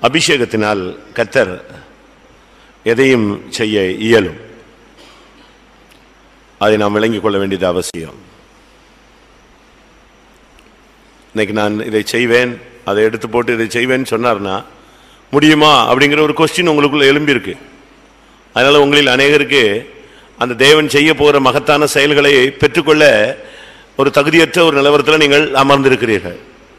அபிஷேகத்தினால் கத்தர் எதையும் செய்ய இயலும் அதை நாம் விளங்கிக் கொள்ள வேண்டியது அவசியம் இன்னைக்கு நான் இதை செய்வேன் அதை எடுத்து போட்டு இதை செய்வேன்னு சொன்னார்னா முடியுமா அப்படிங்கிற ஒரு கொஸ்டின் உங்களுக்குள்ள எழும்பியிருக்கு அதனால உங்களில் அநேகருக்கு அந்த தேவன் செய்ய போகிற மகத்தான செயல்களை பெற்றுக்கொள்ள ஒரு தகுதியற்ற ஒரு நிலவரத்தில் நீங்கள் அமர்ந்திருக்கிறீர்கள்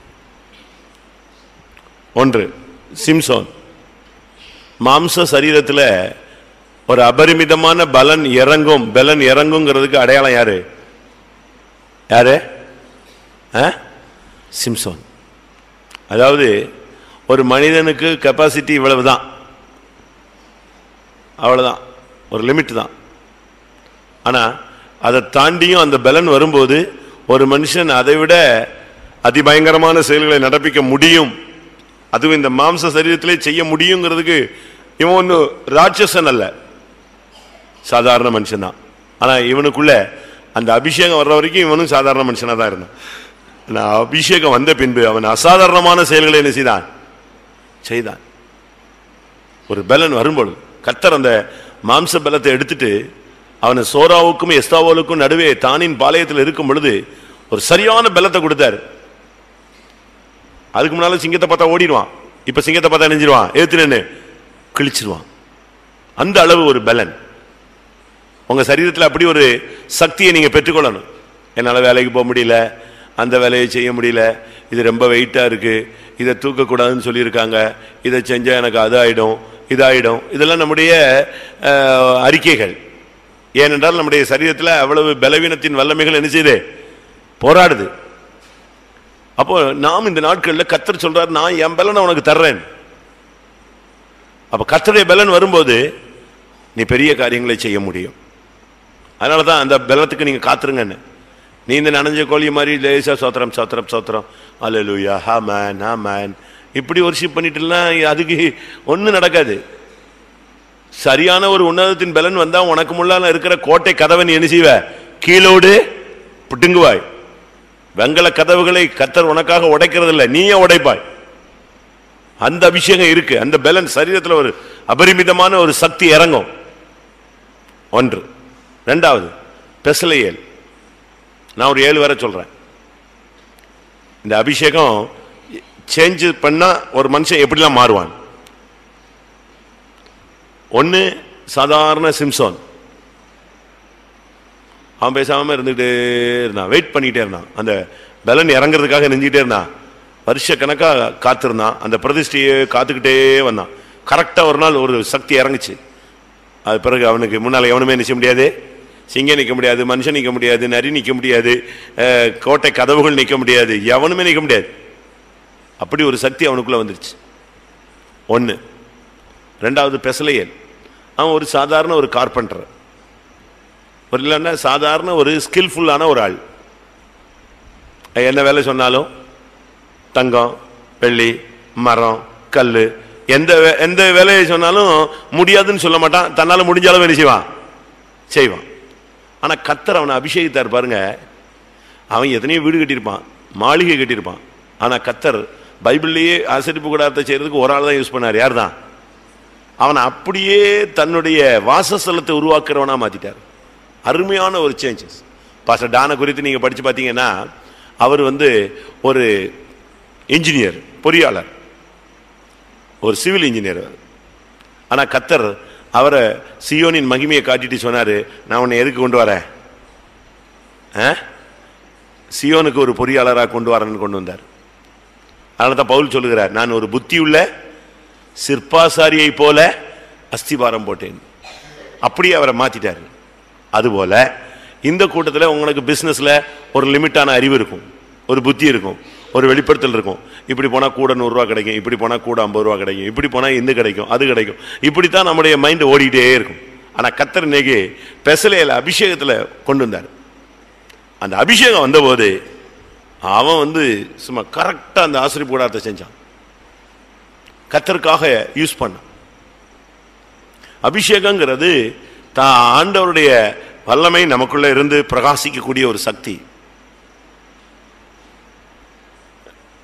ஒன்று சிம்சோன் மாம்ச சரீரத்தில் ஒரு அபரிமிதமான பலன் இறங்கும் பலன் இறங்குங்கிறதுக்கு அடையாளம் யாரு யாரு ஆ? சிம்சோன் அதாவது ஒரு மனிதனுக்கு கெப்பாசிட்டி இவ்வளவுதான் அவ்வளவுதான் ஒரு லிமிட் தான் ஆனா அதை தாண்டியும் அந்த பலன் வரும்போது ஒரு மனுஷன் அதை விட அதிபயங்கரமான செயல்களை நடப்பிக்க முடியும் அதுவும் இந்த மாம்ச சரீரத்திலே செய்ய முடியுங்கிறதுக்கு இவன் ஒன்று ராட்சசன் அல்ல சாதாரண மனுஷன் தான் ஆனா இவனுக்குள்ள அந்த அபிஷேகம் வர்ற வரைக்கும் இவனும் சாதாரண மனுஷனா தான் இருந்தான் ஆனா அபிஷேகம் வந்த பின்பு அவன் அசாதாரணமான செயல்களை என்ன செய்தான் செய்தான் ஒரு பலன் வரும்பொழுது கர்த்தர் அந்த மாம்ச பலத்தை எடுத்துட்டு அவனை சோராவுக்கும் எஸ்தாவோலுக்கும் நடுவே தானின் பாளையத்தில் இருக்கும் பொழுது ஒரு சரியான பலத்தை கொடுத்தாரு அதுக்கு முன்னால சிங்கத்தை பார்த்தா ஓடிடுவான் இப்ப சிங்கத்தை பார்த்தா நெஞ்சிருவான் ஏத்துனு கிழிச்சிருவான் அந்த அளவு ஒரு பலன் உங்க சரீரத்தில் அப்படி ஒரு சக்தியை நீங்க பெற்றுக்கொள்ளணும் என்னால வேலைக்கு போக முடியல அந்த வேலையை செய்ய முடியல இது ரொம்ப வெயிட்டா இருக்கு இதை தூக்கக்கூடாதுன்னு சொல்லியிருக்காங்க இதை செஞ்சா எனக்கு அது ஆயிடும் இதாயிடும் இதெல்லாம் நம்முடைய அஹ், அறிக்கைகள் ஏனென்றால் நம்முடைய சரீரத்தில் அவ்வளவு பலவீனத்தின் வல்லமைகள் என்ன செய்யுது போராடுது அப்போ நாம் இந்த நாட்களில் கத்தர் சொல்றார் நான் என் பலனை உனக்கு தர்றேன் அப்ப கத்தருடைய பலன் வரும்போது நீ பெரிய காரியங்களை செய்ய முடியும் அதனால தான் அந்த பலத்துக்கு நீங்க காத்துருங்கன்னு நீ இந்த நனைஞ்ச கோழி மாதிரி லேசா சோத்திரம் சோத்திரம் சோத்திரம் அல்லேலூயா ஹா மேன் ஹா மேன் இப்படி ஒர்ஷிப் பண்ணிட்டுனா அதுக்கு ஒன்றும் நடக்காது சரியான ஒரு உன்னதத்தின் பலன் வந்தா உனக்கு முன்னால இருக்கிற கோட்டை கதவை நீ என்ன செய்வ கீழோடு பிடுங்குவாய் வெங்கல கதவுகளை கத்தர் உனக்காக உடைக்கிறது இல்ல நீயே உடைப்பாய் அந்த அபிஷேகம் இருக்கு அந்த பலன் சரீரத்தில் ஒரு அபரிமிதமான ஒரு சக்தி இறங்கும் ஒன்று ரெண்டாவது பெசலையேல் நான் ஒரு ஏழு வரை சொல்றேன் இந்த அபிஷேகம் சேஞ்ச் பண்ணா ஒரு மனுஷன் எப்படிலாம் மாறுவான் ஒன்னு சாதாரண சிம்சோன் அவன் பேசாம இருந்துகிட்டே இருந்தான் வெயிட் பண்ணிட்டே இருந்தான் அந்த பலன் இறங்குறதுக்காக நெஞ்சிட்டே இருந்தான் வருஷ கணக்கா காத்திருந்தான் அந்த பிரதிஷ்டையை காத்துக்கிட்டே வந்தான் கரெக்டா ஒரு நாள் ஒரு சக்தி இறங்குச்சு அது பிறகு அவனுக்கு முன்னால எவனுமே நிற்க முடியாது சிங்கம் நிற்க முடியாது மனுஷன் நிற்க முடியாது நரி நிற்க முடியாது அஹ், கோட்டை கதவுகள் நிற்க முடியாது எவனுமே நிற்க முடியாது அப்படி ஒரு சக்தி அவனுக்குள்ள வந்துருச்சு ஒன்று ரெண்டாவது பெசலையன் அவன் ஒரு சாதாரண ஒரு கார்பெண்டர் ஒரு இல்லைன்னா சாதாரண ஒரு ஸ்கில்ஃபுல்லான ஒரு ஆள் என்ன வேலை சொன்னாலும் தங்கம் வெள்ளி மரம் கல் எந்த வே- எந்த வேலையை சொன்னாலும் முடியாதுன்னு சொல்ல மாட்டான் தன்னால முடிஞ்சாலும் என்ன செய்வான் செய்வான் ஆனா கத்தர் அவனை அபிஷேகித்தார் பாருங்க அவன் எத்தனையோ வீடு கட்டியிருப்பான் மாளிகை கட்டியிருப்பான் ஆனா கத்தர் பைபிள்லயே ஆசரிப்பு கூடாரத்தை செய்யறதுக்கு ஒரு ஆள் தான் யூஸ் பண்ணார் யார் தான் அவனை அப்படியே தன்னுடைய வாசஸ்தலத்தை உருவாக்குறவனா மாத்திட்டார் அருமையான ஒரு சேஞ்சஸ் பாஸ்டர் டானை குறித்து நீங்க படிச்சு பார்த்தீங்கன்னா அவர் வந்து ஒரு இன்ஜினியர் பொறியாளர் ஒரு சிவில் இன்ஜினியர் ஆனா கத்தர் அவரை சியோனின் மகிமையை காட்டிட்டு சொன்னாரு நான் உன்னை எதுக்கு கொண்டு வரேன் ஆ? சியோனுக்கு ஒரு பொறியாளராக கொண்டு வரேன்னு கொண்டு வந்தார் அதனால தான் பவுல் சொல்லுகிறார் நான் ஒரு புத்தியுள்ள சிற்பாசாரியை போல அஸ்திபாரம் போட்டேன் அப்படியே அவரை மாத்திட்டாரு அதுபோல இந்த கூட்டத்தில் உங்களுக்கு பிசினஸ்ல ஒரு லிமிட்டான அறிவு இருக்கும் ஒரு புத்தி இருக்கும் ஒரு வெளிப்படுத்தல் இருக்கும் இப்படி போனா கூட நூறுரூவா கிடைக்கும் இப்படி போனா கூட ஐம்பது ரூபா கிடைக்கும் இப்படி போனா இந்த கிடைக்கும் அது கிடைக்கும் இப்படித்தான் நம்முடைய மைண்ட் ஓடிட்டே இருக்கும் ஆனா கத்தர் இன்னைக்கு பெசலையில அபிஷேகத்துல கொண்டு வந்தார் அந்த அபிஷேகம் வந்தபோது அவன் வந்து சும்மா கரெக்டா அந்த ஆசிரியப்பு கூடாரத்தை செஞ்சான் கத்தருக்காக யூஸ் பண்ணான் அபிஷேகங்கிறது தான் ஆண்டவருடைய வல்லமை நமக்குள்ள இருந்து பிரகாசிக்கக்கூடிய ஒரு சக்தி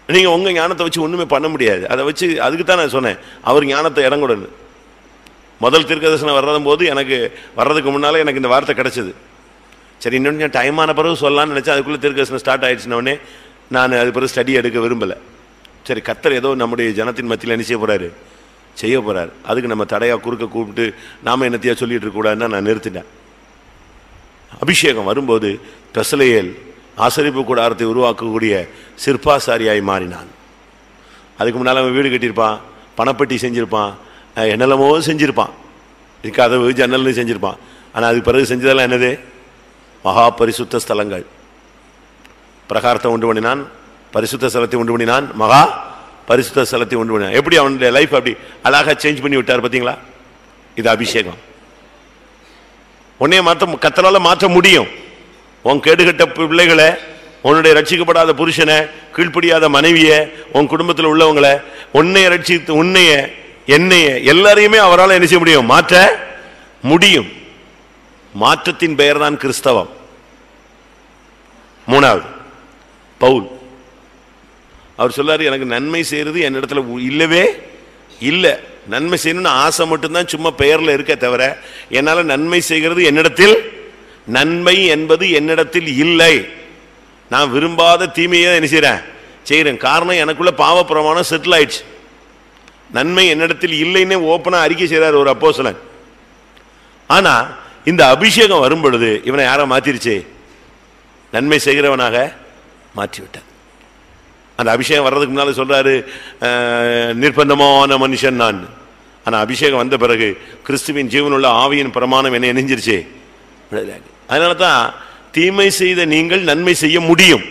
நீங்க உங்க ஞானத்தை வச்சு ஒண்ணுமே பண்ண முடியாது அதை வச்சு அதுக்கு தான் நான் சொன்னேன் அவர் ஞானத்தை இறங்குடன்னு முதல் தீர்க்கதரிசனம் வர்றதும் போது எனக்கு வர்றதுக்கு முன்னால எனக்கு இந்த வார்த்தை கிடைச்சது சரி இன்னொன்று டைம் ஆன பிறகு சொல்லலாம்னு நினைச்சேன் அதுக்குள்ள தீர்க்கதரிசனம் ஸ்டார்ட் ஆயிடுச்சுன உடனே நான் அது பிறகு ஸ்டடி எடுக்க விரும்பல சரி கத்தர் ஏதோ நம்முடைய ஜனத்தின் மத்தியில் என்ன செய்ய போறாரு செய்ய போறாரு அதுக்கு நம்ம தடையா குறுக்க கூப்பிட்டு நாம என்னத்தையா சொல்லிட்டு இருக்க கூடாதுன்னு நான் நிறுத்திட்டேன் அபிஷேகம் வரும்போது பெசலையேல் ஆசரிப்பு கூடாரத்தை உருவாக்கக்கூடிய சிற்பாசாரியாய் மாறினான் அதுக்கு முன்னால் அவன் வீடு கட்டியிருப்பான் பணப்பெட்டி செஞ்சிருப்பான் அஹ் என்னெல்லாமோ செஞ்சிருப்பான் கதவு ஜன்னல்னு செஞ்சிருப்பான் ஆனால் அதுக்கு பிறகு செஞ்சதெல்லாம் என்னது மகா பரிசுத்த ஸ்தலங்கள் பிரகாரத்தை உண்டு பண்ணினான் பரிசுத்த ஸ்தலத்தை உண்டு பண்ணினான் மகா பரிசுத்த ஸ்தலத்தை உண்டு பண்ணினான் எப்படி அவனுடைய லைஃப் அப்படி அழகா சேஞ்ச் பண்ணி விட்டார் பார்த்தீங்களா இது அபிஷேகம் உன்னைய மாற்ற கத்தலால மாற்ற முடியும் உன் கேடுகட்ட பிள்ளைகளை உன்னுடைய ரட்சிக்கப்படாத புருஷனை கீழ்ப்படியாத மனைவிய உன் குடும்பத்தில் உள்ளவங்களை உன்னைய ரட்சித்து உன்னைய என்னைய எல்லாரையுமே அவரால் என்ன செய்ய முடியும் மாற்ற முடியும் மாற்றத்தின் பெயர் தான் கிறிஸ்தவம் மூணாவது பவுல் அவர் சொல்லாரு எனக்கு நன்மை செய்யறது என்னிடத்துல உ- இல்லவே இல்லை நன்மை செய்யணும்னு ஆசை மட்டும்தான் சும்மா பெயர்ல இருக்க தவிர என்னால நன்மை செய்கிறது என்னிடத்தில் நன்மை என்பது என்னிடத்தில் இல்லை நான் விரும்பாத தீமையை என்ன செய்றேன் செய்கிறேன் காரணம் எனக்குள்ள பாவ பிரமாணம் செட்டில் ஆயிடுச்சு நன்மை என்னிடத்தில் இல்லைன்னு ஓப்பனா அறிக்கை செய்றார் ஒரு அப்போஸ்தலன் ஆனா இந்த அபிஷேகம் வரும் பொழுது இவனை யாரை மாத்திருச்சு நன்மை செய்கிறவனாக மாற்றி விட்டார் அந்த அபிஷேகம் வர்றதுக்கு முன்னால சொல்றாரு அஹ், நிர்பந்தமான மனுஷன் நான் ஆனா அபிஷேகம் வந்த பிறகு கிறிஸ்துவின் ஜீவனுள்ள ஆவியின் பிரமாணம் என்ன இணைஞ்சிருச்சு அதனால தான் தீமை செய்த நீங்கள் நன்மை செய்ய முடியும்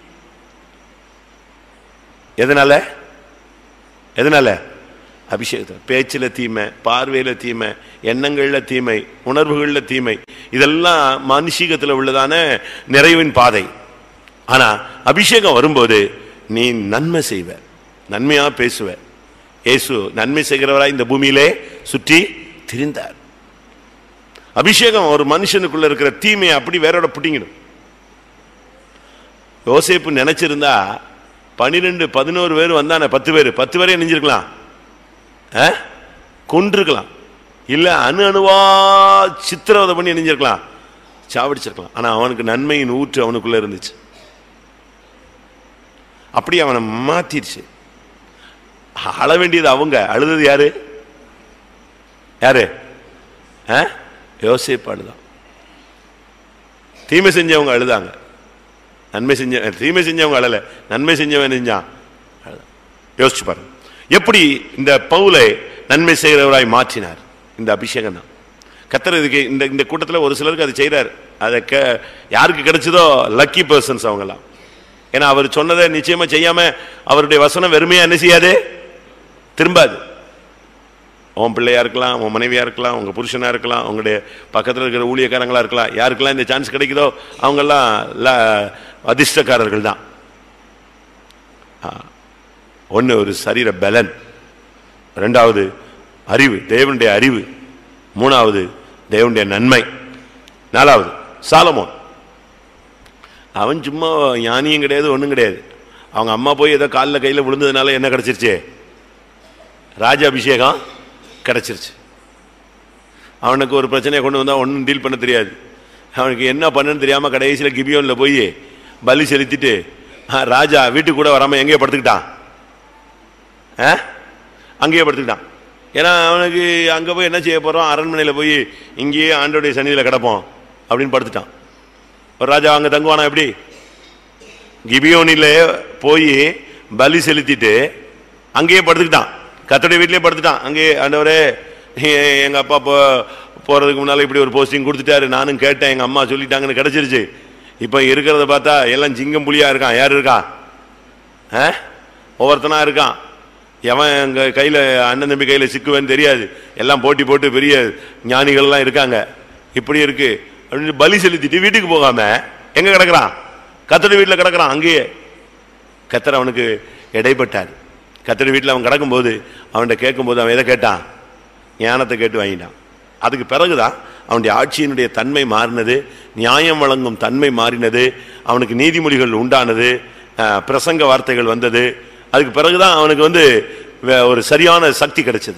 எதனால எதனால அபிஷேகத்தை பேச்சில் தீமை பார்வையில் தீமை எண்ணங்களில் தீமை உணர்வுகளில் தீமை இதெல்லாம் மனுஷீகத்தில் உள்ளதான நிறைவின் பாதை ஆனா அபிஷேகம் வரும்போது நீ நன்மை செய்வ நன்மையா பேசுவ இயேசு நன்மை செய்கிறவராய் இந்த பூமியிலே சுற்றி திரிந்தார் அபிஷேகம் ஒரு மனுஷனுக்குள்ள இருக்கிற தீமையை அப்படி வேறோட பிடிங்கிடும் யோசேப்பு நினைச்சிருந்தா பனிரெண்டு பதினோரு பேர் வந்தானே பத்து பேர் பத்து பேரே நெஞ்சிருக்கலாம் ஆ? கொன்றிருக்கலாம் இல்ல அணு அணுவா சித்திரவதை பண்ணி நெஞ்சிருக்கலாம் சாவடிச்சிருக்கலாம் ஆனா அவனுக்கு நன்மையின் ஊற்று அவனுக்குள்ள இருந்துச்சு அப்படி அவனை மாத்திருச்சு அழ வேண்டியது அவங்க அழுதது யாரு யாரு ஆ? யோசேப்பு அழுதான் தீமை செஞ்சவங்க அழுதாங்க நன்மை செஞ்ச தீமை செஞ்சவங்க அழல நன்மை செஞ்சவன் செஞ்சான் அழுதான். யோசிச்சு பாருங்க எப்படி இந்த பவுலை நன்மை செய்கிறவராய் மாற்றினார் இந்த அபிஷேகம் தான் கத்தர் இதுக்கு இந்த இந்த கூட்டத்தில் ஒரு சிலருக்கு அது செய்கிறார் அதை க யாருக்கு கிடைச்சதோ லக்கி பர்சன்ஸ் அவங்கெல்லாம் ஏன்னா அவர் சொன்னதை நிச்சயமா செய்யாம அவருடைய வசனம் வெறுமையா என்ன செய்யாது திரும்பாது உன் பிள்ளையா இருக்கலாம் உன் மனைவியா இருக்கலாம் உங்க புருஷனா இருக்கலாம் உங்களுடைய பக்கத்தில் இருக்கிற ஊழியக்காரங்களா இருக்கலாம் யாருக்கெல்லாம் இந்த சான்ஸ் கிடைக்குதோ அவங்கெல்லாம் ல- அதிர்ஷ்டக்காரர்கள் தான் ஒன்று ஒரு சரீர பலன் ரெண்டாவது அறிவு தேவனுடைய அறிவு மூணாவது தேவனுடைய நன்மை நாலாவது சாலமோன் அவன் சும்மா ஞானியும் கிடையாது ஒன்றும் கிடையாது அவங்க அம்மா போய் ஏதோ காலில் கையில் விழுந்ததுனால என்ன கிடைச்சிருச்சு ராஜ அபிஷேகம் கிடைச்சிருச்சு அவனுக்கு ஒரு பிரச்சனையை கொண்டு வந்தா ஒன்றும் டீல் பண்ண தெரியாது அவனுக்கு என்ன பண்ணுன்னு தெரியாம கடைசியில் கிபியோன்ல போய் பலி செலுத்திட்டு ஆ, ராஜா வீட்டுக்கு கூட வராம எங்கேயோ படுத்துக்கிட்டான் ஆ? அங்கேயே படுத்துக்கிட்டான் ஏன்னா அவனுக்கு அங்க போய் என்ன செய்ய போறோம் அரண்மனையில் போய் இங்கேயே ஆண்டோடைய சன்னிதியில் கிடப்போம் அப்படின்னு படுத்துட்டான் ஒரு ராஜா அங்க தங்குவானா எப்படி கிபியோனில போய் பலி செலுத்திட்டு அங்கேயே படுத்துக்கிட்டான் கத்தோடைய வீட்டிலேயே படுத்துட்டான் அங்கேயே ஆண்டவரே எ- எங்க அப்பா போ போறதுக்கு முன்னால இப்படி ஒரு போஸ்டிங் கொடுத்துட்டாரு நானும் கேட்டேன் எங்க அம்மா சொல்லிட்டாங்கன்னு கிடைச்சிருச்சு இப்ப இருக்கிறத பார்த்தா எல்லாம் சிங்கம் புலியா இருக்கான் யார் இருக்கான் ஆ? ஒவ்வொருத்தனா இருக்கான் எவன் எங்க கையில அண்ணன் தம்பி கையில சிக்குவேன்னு தெரியாது எல்லாம் போட்டி போட்டு பெரிய ஞானிகள் எல்லாம் இருக்காங்க இப்படி இருக்கு அப்படின்னு பலி செலுத்திட்டு வீட்டுக்கு போகாம எங்க கிடக்குறான் கத்தடி வீட்டுல கிடக்குறான் அங்கேயே கத்தர் அவனுக்கு இடைப்பட்டார் கத்தடி வீட்டில் அவன் கிடக்கும்போது அவன்கிட்ட கேட்கும்போது அவன் எதை கேட்டான் ஞானத்தை கேட்டு வாங்கிட்டான் அதுக்கு பிறகுதான் அவனுடைய ஆட்சியினுடைய தன்மை மாறினது நியாயம் வழங்கும் தன்மை மாறினது அவனுக்கு நீதிமொழிகள் உண்டானது அஹ், பிரசங்க வார்த்தைகள் வந்தது அதுக்கு பிறகுதான் அவனுக்கு வந்து வே- ஒரு சரியான சக்தி கிடைச்சது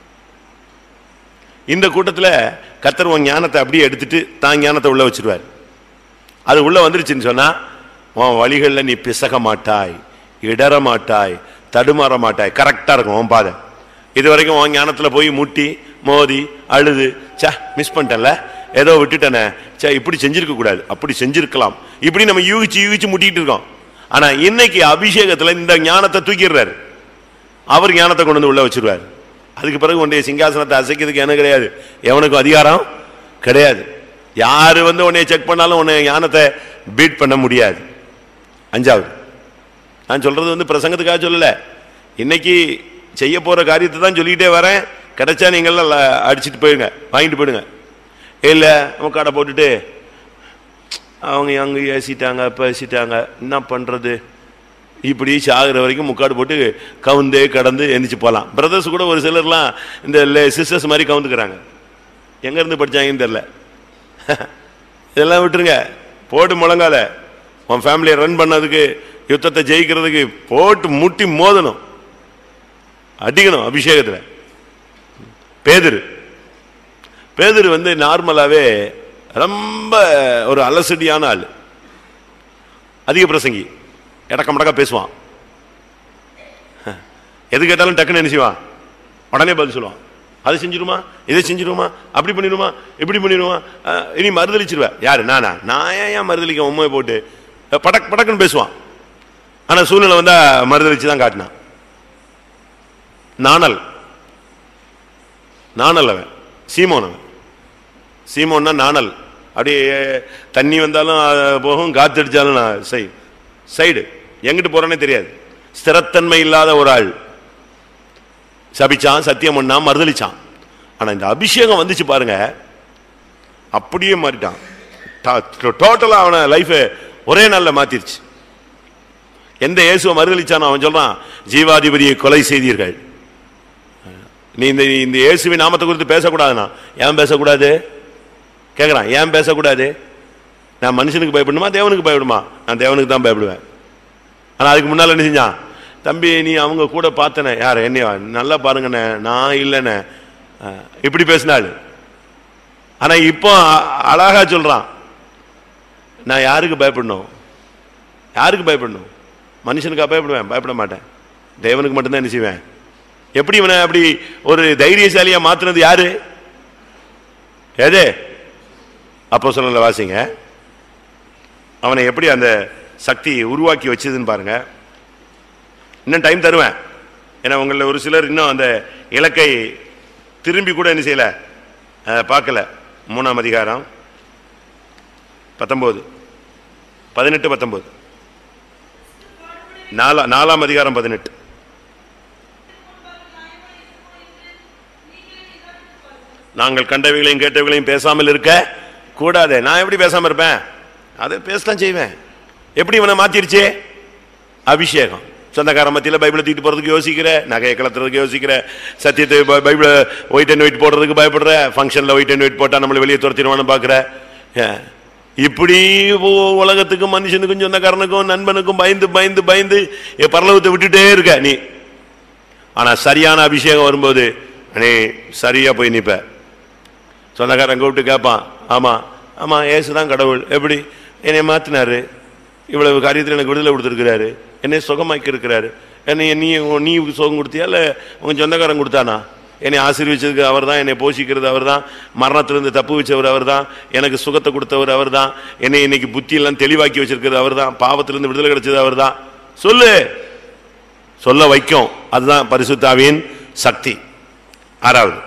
இந்த கூட்டத்துல கர்த்தர் உன் ஞானத்தை அப்படியே எடுத்துட்டு தான் ஞானத்தை உள்ள வச்சிருவார் அது உள்ள வந்துருச்சுன்னு சொன்னா உன் வழிகள்ல நீ பிசக மாட்டாய் இடற மாட்டாய் தடுமாற மாட்டாய் கரெக்டா இருக்கும் உன் பாதை இது வரைக்கும் உன் ஞானத்துல போய் முட்டி மோதி அழுது சே மிஸ் பண்ணிட்டேன்ல ஏதோ விட்டுட்டேனே சே இப்படி செஞ்சிருக்க கூடாது அப்படி செஞ்சிருக்கலாம் இப்படி நம்ம யூகிச்சு யூகிச்சு முட்டிட்டு இருக்கோம் ஆனா இன்னைக்கு அபிஷேகத்துல இந்த ஞானத்தை தூக்கிடுறாரு அவர் ஞானத்தை கொண்டு வந்து உள்ள வச்சிருவார் அதுக்கு பிறகு உன்னுடைய சிங்காசனத்தை அசைக்கிறதுக்கு என்ன கிடையாது எவனுக்கும் அதிகாரம் கிடையாது யாரு வந்து உன்னை செக் பண்ணாலும் உன்னை ஞானத்தை பீட் பண்ண முடியாது அஞ்சாவது நான் சொல்றது வந்து பிரசங்கத்துக்காக சொல்லல இன்னைக்கு செய்ய போற காரியத்தை தான் சொல்லிக்கிட்டே வரேன் கிடைச்சா நீங்கள் அடிச்சிட்டு போயிடுங்க வாங்கிட்டு போயிடுங்க இல்ல கடை போட்டுட்டு அவங்க அங்க ஏசிட்டாங்க பேசிட்டாங்க என்ன பண்றது இப்படி சாகுற வரைக்கும் முக்காடு போட்டு கவுந்தே கடந்து எந்திரிச்சு போகலாம் பிரதர்ஸ் கூட ஒரு சிலர்லாம் இந்த சிஸ்டர்ஸ் மாதிரி கவுந்துக்கிறாங்க எங்க இருந்து படிச்சாங்கன்னு தெரியல இதெல்லாம் விட்டுருங்க போட்டு முழங்கால உன் ஃபேமிலியை ரன் பண்ணதுக்கு யுத்தத்தை ஜெயிக்கிறதுக்கு போட்டு முட்டி மோதணும் அடிக்கணும் அபிஷேகத்துல பேதுரு பேதுரு வந்து நார்மலாவே ரொம்ப ஒரு அலசடியான ஆள் அதிக பிரசங்கி இடக்க மடக்கா பேசுவான் எது கேட்டாலும் டக்குன்னு என்ன செய்வான் உடனே பதில் சொல்லுவான் அது செஞ்சிருமா இதை செஞ்சிருமா அப்படி பண்ணிடுமா இப்படி பண்ணிடுமா அஹ், இனி மறுதளிச்சிருவேன் யாரு நானா நான் ஏன் ஏன் மறுதளிக்க உண்மையை போட்டு அஹ், படக் படக்குன்னு பேசுவான் ஆனா சூழ்நிலை வந்தா மறுதளிச்சு தான் காட்டினான் நாணல் நாணல் அவன் சீமோன் அவன் சீமோன்னா நாணல் அப்படியே தண்ணி வந்தாலும் அஹ், போகும் காத்து அடிச்சாலும் நான் செய் சைடு எங்கிட்டு போறேனே தெரியாது ஸ்திரத்தன்மை இல்லாத ஒரு ஆள் சபிச்சான் சத்தியம் பண்ணான் மறுதளிச்சான் ஆனா இந்த அபிஷேகம் வந்துச்சு பாருங்க அப்படியே மாறிட்டான் டோட்டலா அவன லைஃப் ஒரே நாள்ல மாத்திருச்சு எந்த இயேசுவை மறுதளிச்சானோ அவன் சொல்றான் ஜீவாதிபதியை கொலை செய்தீர்கள் நீ இந்த இந்த இயேசுவின் நாமத்தை குறித்து பேசக்கூடாதுண்ணா ஏன் பேசக்கூடாது கேட்குறான் ஏன் பேசக்கூடாது நான் மனுஷனுக்கு பயப்படணுமா தேவனுக்கு பயப்படுமா நான் தேவனுக்கு தான் பயப்படுவேன் ஆனால் அதுக்கு முன்னால் என்ன செஞ்சான் தம்பி நீ அவங்க கூட பார்த்தனே யார் என்னையா நல்லா பாருங்கண்ணே நான் இல்லைண்ணே அஹ், இப்படி பேசினாள் ஆனால் இப்போ அ- அழகா சொல்றான் நான் யாருக்கு பயப்படணும் யாருக்கு பயப்படணும் மனுஷனுக்கா பயப்படுவேன் பயப்பட மாட்டேன் தேவனுக்கு மட்டும்தான் என்ன செய்வேன் எப்படி இவனை அப்படி ஒரு தைரியசாலியா மாத்துனது யாரு எது அப்போ சொல்லல வாசிங்க அவனை எப்படி அந்த சக்தி உருவாக்கி வச்சதுன்னு பாருங்க இன்னும் டைம் தருவேன் ஏன்னா உங்களில் ஒரு சிலர் இன்னும் அந்த இலக்கை திரும்பி கூட என்ன செய்யல அஹ், பார்க்கல மூணாம் அதிகாரம் பத்தொன்பது பதினெட்டு பத்தொன்பது நாலா நாலாம் அதிகாரம் பதினெட்டு நாங்கள் கண்டவைகளையும் கேட்டவைகளையும் பேசாமல் இருக்க கூடாது நான் எப்படி பேசாம இருப்பேன் அதை பேசத்தான் செய்வேன் எப்படி இவனை மாத்திருச்சே அபிஷேகம் சொந்தக்கார மத்தியில் பைபிளை தூக்கிட்டு போறதுக்கு யோசிக்கிற நகையை கலத்துறதுக்கு யோசிக்கிற சத்தியத்தை பை- பைபிளை ஒயிட் அண்ட் ஒயிட் போடுறதுக்கு பயப்படுற ஃபங்க்ஷனில் ஒயிட் அண்ட் ஒயிட் போட்டால் நம்மளை வெளியே துரத்திடுவான்னு பார்க்குற இப்படி உ- உலகத்துக்கும் மனுஷனுக்கும் சொந்தக்காரனுக்கும் நண்பனுக்கும் பயந்து பயந்து பயந்து என் பரலவத்தை விட்டுட்டே இருக்க நீ ஆனா சரியான அபிஷேகம் வரும்போது நீ சரியா போய் நிப்ப சொந்தக்காரன் கூப்பிட்டு கேட்பான் ஆமா ஆமா ஏசுதான் கடவுள் எப்படி என்னை மாத்தினாரு இவ்வளவு காரியத்தில் எனக்கு விடுதலை கொடுத்துருக்கிறாரு என்னை சுகமாக்கி இருக்கிறாரு என்னை நீ நீ சுகம் கொடுத்தியா இல்ல உங்க சொந்தக்காரன் கொடுத்தானா என்னை ஆசீர்வச்சதுக்கு அவர் தான் என்னை போஷிக்கிறது அவர் தான் மரணத்திலிருந்து தப்பு வச்சவர் அவர் தான் எனக்கு சுகத்தை கொடுத்தவர் அவர் தான் என்னை இன்னைக்கு புத்தியெல்லாம் தெளிவாக்கி வச்சிருக்கிறது அவர் தான் பாவத்திலிருந்து விடுதலை கிடைச்சது அவர் தான் சொல்லு சொல்ல வைக்கும் அதுதான் பரிசுத்தாவின் சக்தி ஆறாவது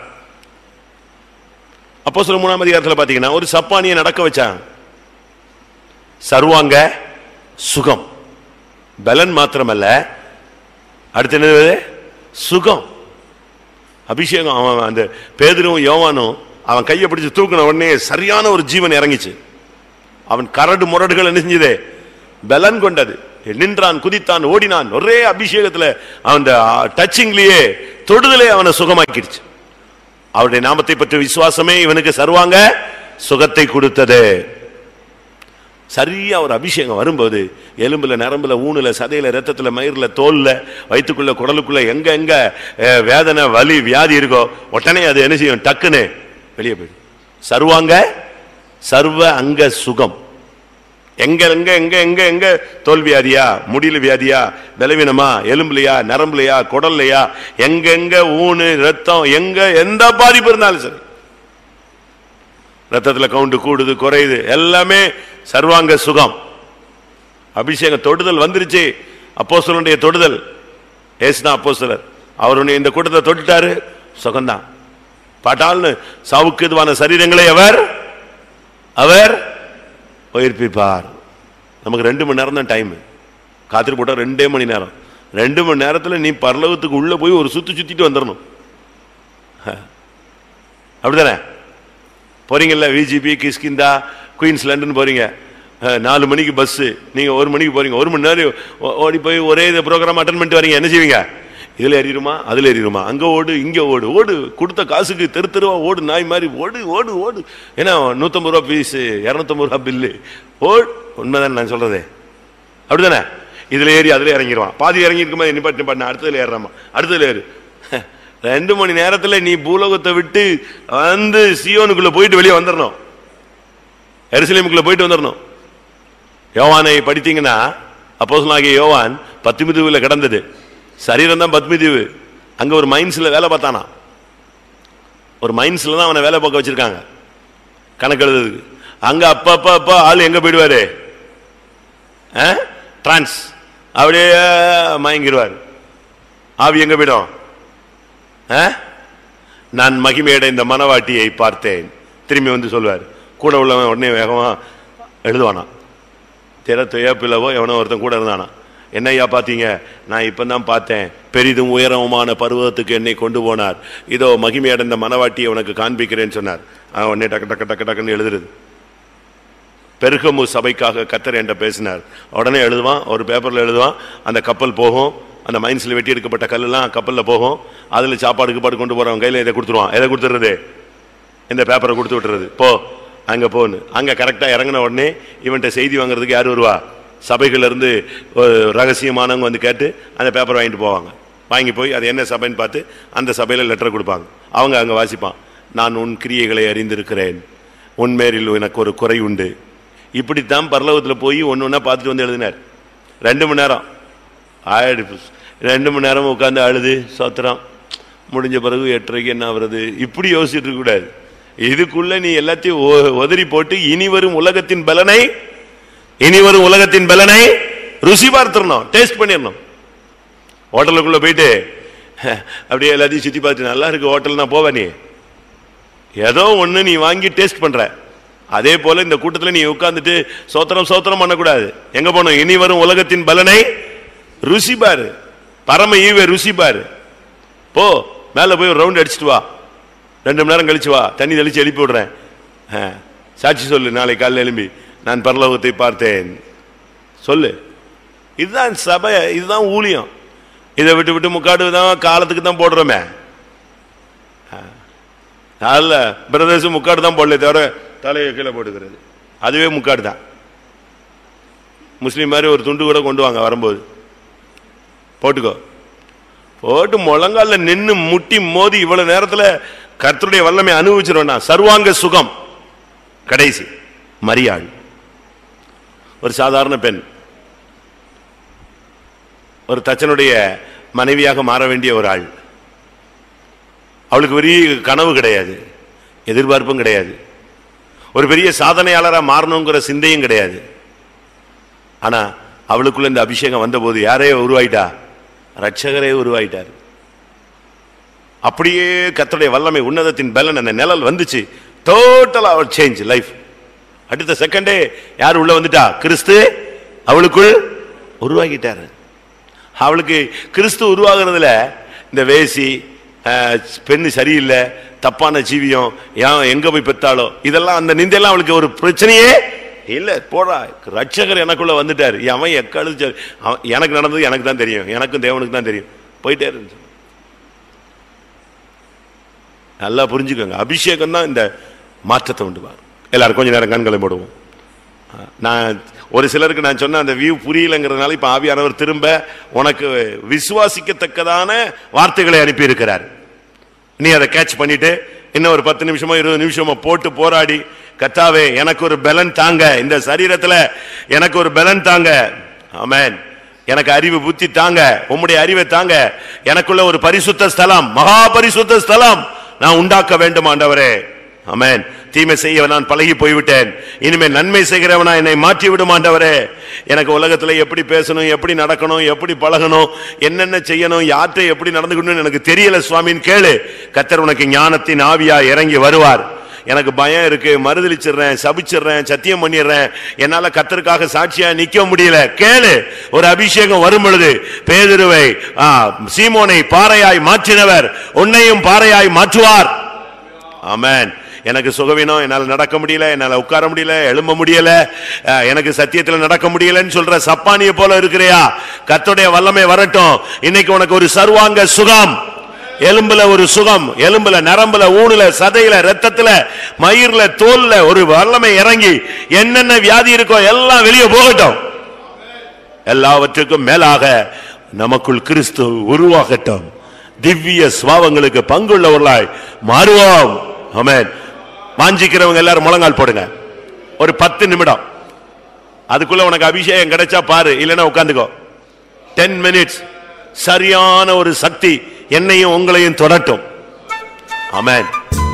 அப்போ சொல்ல மூணாம் அதிகாரத்தில் பார்த்தீங்கன்னா ஒரு சப்பானியை நடக்க வச்சாங்க சர்வாங்க சுகம் பலன் மாத்திரமல்ல அடுத்து என்னது சுகம் அபிஷேகம் அவன் அந்த பேதரும் யோவானும் அவன் கையை பிடிச்சு தூக்கின உடனே சரியான ஒரு ஜீவன் இறங்கிச்சு அவன் கரடு முரடுகள் என்ன செஞ்சது பலன் கொண்டது நின்றான் குதித்தான் ஓடினான் ஒரே அபிஷேகத்துல அவன் டச்சிங்லயே தொடுதலே அவனை சுகமாக்கிடுச்சு அவருடைய நாமத்தை பற்றி விசுவாசமே இவனுக்கு சர்வாங்க சுகத்தை கொடுத்தது சரியா ஒரு அபிஷேகம் வரும்போது எலும்புல நரம்புல ஊனுல சதையில ரத்தத்துல மயிர்ல தோல்ல வயிற்றுக்குள்ள குடலுக்குள்ள எங்க எங்க அஹ், வேதனை வலி வியாதி இருக்கோ உடனே அது என்ன செய்யும் டக்குன்னு வெளியே போயிடும் சர்வாங்க சர்வ அங்க சுகம் எங்க எங்க எங்க எங்க எங்க தோல் வியாதியா முடியல வியாதியா பலவீனமா எலும்புலையா நரம்புலையா குடல்லையா எங்க எங்க ஊனு ரத்தம் எங்க எந்த பாதிப்பு இருந்தாலும் சரி ரத்தத்துல கவுண்ட் கூடுது குறையுது எல்லாமே சர்வாங்க சுகம் அபிஷேகம் தொடுதல் வந்துருச்சு அப்போஸ்தலனுடைய தொடுதல் ஏசுதான் அப்போஸ்தலர் அவருடைய இந்த கூட்டத்தை தொட்டுட்டாரு சுகம்தான் பாட்டால்னு சாவுக்கு இதுவான சரீரங்களை அவர் அவர் உயிர்ப்பிப்பார் நமக்கு ரெண்டு மணி நேரம் தான் டைம் காத்திரி போட்டா ரெண்டே மணி நேரம் ரெண்டு மணி நேரத்துல நீ பரலோகத்துக்கு உள்ள போய் ஒரு சுத்து சுத்திட்டு வந்துடணும் அப்படிதானே போறீங்கல்ல விஜிபி கிஸ்கிந்தா குயின்ஸ்லாண்டுன்னு போறீங்க அஹ், நாலு மணிக்கு பஸ் நீங்க ஒரு மணிக்கு போறீங்க ஒரு மணி நேரம் ஓ- ஓடி போய் ஒரே ப்ரோக்ராம் அட்டன் பண்ணிட்டு வரீங்க என்ன செய்வீங்க இதுல ஏறிடுமா அதுல ஏறிடுமா அங்க ஓடு இங்க ஓடு ஓடு கொடுத்த காசுக்கு தெரு தெருவா ஓடு நாய் மாதிரி ஓடு ஓடு ஓடு ஏன்னா நூத்தம்பது ரூபா பீஸ் இருநூத்தம்பது ரூபா பில்லு ஓடு உண்மைதான் நான் சொல்றதே அப்படிதானே இதுல ஏறி அதுல இறங்கிடுவான் பாதி இறங்கி இருக்கும்போது நிப்பாட்டு நிப்பாட்டு அடுத்ததுல ஏறாமா அடுத்ததுல ஏறு ரெண்டு மணி நேரத்துல நீ பூலோகத்தை விட்டு வந்து சியோனுக்குள்ள போயிட்டு வெளியே வந்துடணும் எருசலேமுக்குள்ள போயிட்டு வந்துடணும் யோவானை படித்தீங்கன்னா அப்போஸ்தலனாகிய யோவான் பத்துமி தீவுல கிடந்தது சரீரம் தான் பத்மி தீவு அங்க ஒரு மைன்ஸ்ல வேலை பார்த்தானா ஒரு மைன்ஸ்ல தான் அவனை வேலை பார்க்க வச்சிருக்காங்க கணக்கு எழுதுறதுக்கு அங்க அப்ப அப்ப அப்ப ஆள் எங்க போயிடுவாரு டிரான்ஸ் அப்படியே மயங்கிடுவார் ஆவி எங்க போயிடும் ஆ? நான் மகிமையட இந்த மனவாட்டியை பார்த்தேன் திரும்பி வந்து சொல்வார் கூட உள்ளவன் உடனே வேகமா எழுதுவானா திற துயப்பிலவோ எவனோ ஒருத்தன் கூட இருந்தானா என்னையா பார்த்தீங்க நான் இப்பதான் பார்த்தேன் பெரிதும் உயரமான பருவத்துக்கு என்னை கொண்டு போனார் இதோ மகிமையடைந்த மனவாட்டியை உனக்கு காண்பிக்கிறேன்னு சொன்னார் அவன் உடனே டக்கு டக்கு டக்கு டக்குன்னு எழுதுறது பெருகமு சபைக்காக கத்தர் என்ற பேசினார் உடனே எழுதுவான் ஒரு பேப்பர்ல எழுதுவான் அந்த கப்பல் போகும் அந்த மைன்ஸ்ல வெட்டி எடுக்கப்பட்ட கல்லெல்லாம் கப்பல்ல போகும் அதுல சாப்பாடு கிப்பாடு கொண்டு போறவன் கையில இதை கொடுத்துருவான் எதை கொடுத்துறது இந்த பேப்பரை கொடுத்து விட்டுறது போ அங்க போன்னு அங்க கரெக்டா இறங்கின உடனே இவன்கிட்ட செய்தி வாங்குறதுக்கு யார் வருவா சபைகள்ல இருந்து ஒரு ரகசியமானவங்க வந்து கேட்டு அந்த பேப்பர் வாங்கிட்டு போவாங்க வாங்கி போய் அது என்ன சபைன்னு பார்த்து அந்த சபையில லெட்டர் கொடுப்பாங்க அவங்க அங்க வாசிப்பான் நான் உன் கிரியைகளை அறிந்திருக்கிறேன் உன்மேரில் எனக்கு ஒரு குறை உண்டு இப்படித்தான் பரலோகத்தில் போய் ஒன்று ஒன்றா பார்த்துட்டு வந்து எழுதினார் ரெண்டு மணி நேரம் ஆயிடுச்சு ரெண்டு மணி நேரம் உட்காந்து அழுது சோத்திரம் முடிஞ்ச பிறகு எட்டரைக்கு என்ன வருது இப்படி யோசிச்சுட்டு இருக்க கூடாது இதுக்குள்ள நீ எல்லாத்தையும் ஒ- உதறி போட்டு இனி வரும் உலகத்தின் பலனை இனி வரும் உலகத்தின் பலனை ருசி பார்த்துடணும் டேஸ்ட் பண்ணிடணும் ஹோட்டலுக்குள்ள போயிட்டு அப்படியே எல்லாத்தையும் சுத்தி பார்த்து நல்லா இருக்கு ஹோட்டல் நான் போவேன் நீ ஏதோ ஒண்ணு நீ வாங்கி டேஸ்ட் பண்ற அதே போல இந்த கூட்டத்துல நீ உட்கார்ந்துட்டு சோத்திரம் சோத்திரம் பண்ணக்கூடாது எங்க போகணும் இனி வரும் உலகத்தின் பலனை ருசி பாரு பரம ஈவே ருசி பாரு போ மேல போய் ஒரு ரவுண்ட் அடிச்சிட்டு வா ரெண்டு மணி நேரம் கழிச்சு வா தண்ணி தெளிச்சு எழுப்பி விடுறேன் ஆ, சாட்சி சொல்லு நாளை காலையில் எழும்பி நான் பரலோகத்தை பார்த்தேன் சொல்லு இதுதான் சபை இதுதான் ஊழியம் இதை விட்டு விட்டு முக்காடு தான் காலத்துக்கு தான் போடுறோமே அல்ல பிரதேசம் முக்காடு தான் போடல தவிர தலையை கீழே போட்டுக்கிறது அதுவே முக்காடு தான் முஸ்லீம் மாதிரி ஒரு துண்டு கூட கொண்டு வாங்க வரும்போது போட்டுக்கோ போட்டு முழங்கால நின்னு முட்டி மோதி இவ்வளவு நேரத்துல கர்த்தருடைய வல்லமை அனுபவிச்சிருவேன் நான். சர்வாங்க சுகம் கடைசி மரியாள் ஒரு சாதாரண பெண் ஒரு தச்சனுடைய மனைவியாக மாற வேண்டிய ஒரு ஆள் அவளுக்கு பெரிய கனவு கிடையாது எதிர்பார்ப்பும் கிடையாது ஒரு பெரிய சாதனையாளரா மாறணுங்கிற சிந்தையும் கிடையாது ஆனா அவளுக்குள்ள இந்த அபிஷேகம் வந்தபோது யாரே உருவாயிட்டா ரட்சகரே உருவாயிட்டார் அப்படியே கர்த்தருடைய வல்லமை உன்னதத்தின் பலன் அந்த நிழல் வந்துச்சு டோட்டலா அவர் சேஞ்ச் லைஃப் அடுத்த செகண்டே யார் உள்ள வந்துட்டா கிறிஸ்து அவளுக்குள் உருவாகிட்டாரு அவளுக்கு கிறிஸ்து உருவாகிறதுல இந்த வேசி அஹ், பெண்ணு சரியில்லை தப்பான ஜீவியம் ஏன் எங்க போய் பெத்தாளோ இதெல்லாம் அந்த நிந்தையெல்லாம் அவளுக்கு ஒரு பிரச்சனையே இல்ல போடா ரட்சகர் எனக்குள்ள வந்துட்டார் அவன் எக்கழுச்சு அவன் எனக்கு நடந்தது எனக்கு தான் தெரியும் எனக்கும் தேவனுக்கு தான் தெரியும் போயிட்டே இருந்துச்சு நல்லா புரிஞ்சுக்கோங்க அபிஷேகம் தான் இந்த மாற்றத்தை உண்டு பாரு எல்லாரும் கொஞ்ச நேரம் கண்களை மூடுவோம் நான் ஒரு சிலருக்கு நான் சொன்ன அந்த வியூ புரியலங்கிறதுனால இப்ப ஆவியானவர் திரும்ப உனக்கு விசுவாசிக்கத்தக்கதான வார்த்தைகளை அனுப்பி இருக்கிறார் நீ அதை கேட்ச் பண்ணிட்டு இன்னும் ஒரு பத்து நிமிஷமோ இருபது நிமிஷமோ போட்டு போராடி கத்தாவே எனக்கு ஒரு பலன் தாங்க இந்த சரீரத்துல எனக்கு ஒரு பலன் தாங்க ஆமென் எனக்கு அறிவு புத்தி தாங்க உம்முடைய அறிவை தாங்க எனக்குள்ள ஒரு பரிசுத்த ஸ்தலம் மகா பரிசுத்த ஸ்தலம் நான் உண்டாக்க வேண்டும் ஆண்டவரே ஆமென் தீமை செய்ய நான் பழகி போய்விட்டேன் இனிமேல் நன்மை செய்கிறவனா என்னை மாற்றி விடும் ஆண்டவரே எனக்கு உலகத்துல எப்படி பேசணும் எப்படி நடக்கணும் எப்படி பழகணும் என்னென்ன செய்யணும் யார்கிட்ட எப்படி நடந்துக்கணும்னு எனக்கு தெரியல சுவாமின்னு கேளு கத்தர் உனக்கு ஞானத்தின் ஆவியா இறங்கி வருவார் எனக்கு பயம் இருக்கு மறுதளிச்சிடுறேன் சபிச்சிடுறேன் சத்தியம் பண்ணிடுறேன் என்னால கத்தருக்காக சாட்சியா நிக்க முடியல கேளு ஒரு அபிஷேகம் வரும் பொழுது பேதுருவை ஆ, சீமோனை பாறையாய் மாற்றினவர் உன்னையும் பாறையாய் மாற்றுவார் ஆமென் எனக்கு சுகவீனம் என்னால நடக்க முடியல என்னால உட்கார முடியல எழும்ப முடியல அஹ், எனக்கு சத்தியத்துல நடக்க முடியலன்னு சொல்ற சப்பானிய போல இருக்கிறியா கர்த்தருடைய வல்லமை வரட்டும் இன்னைக்கு உனக்கு ஒரு சர்வாங்க சுகம் எலும்புல ஒரு சுகம் எலும்புல நரம்புல ஊனுல சதையில ரத்தத்துல மயிர்ல தோல்ல ஒரு வல்லமை இறங்கி என்னென்ன வியாதி இருக்கோ எல்லாம் வெளியே போகட்டும் எல்லாவற்றுக்கும் மேலாக நமக்குள் கிறிஸ்து உருவாகட்டும் திவ்ய சுவாவங்களுக்கு பங்குள்ளவர்களாய் மாறுவோம் ஆமென் வாஞ்சிக்கிறவங்க எல்லாரும் முழங்கால் போடுங்க ஒரு பத்து நிமிடம் அதுக்குள்ள உனக்கு அபிஷேகம் கிடைச்சா பாரு இல்லைன்னா உட்காந்துக்கோ டென் மினிட்ஸ் சரியான ஒரு சக்தி என்னையும் உங்களையும் தொடட்டும் ஆமென்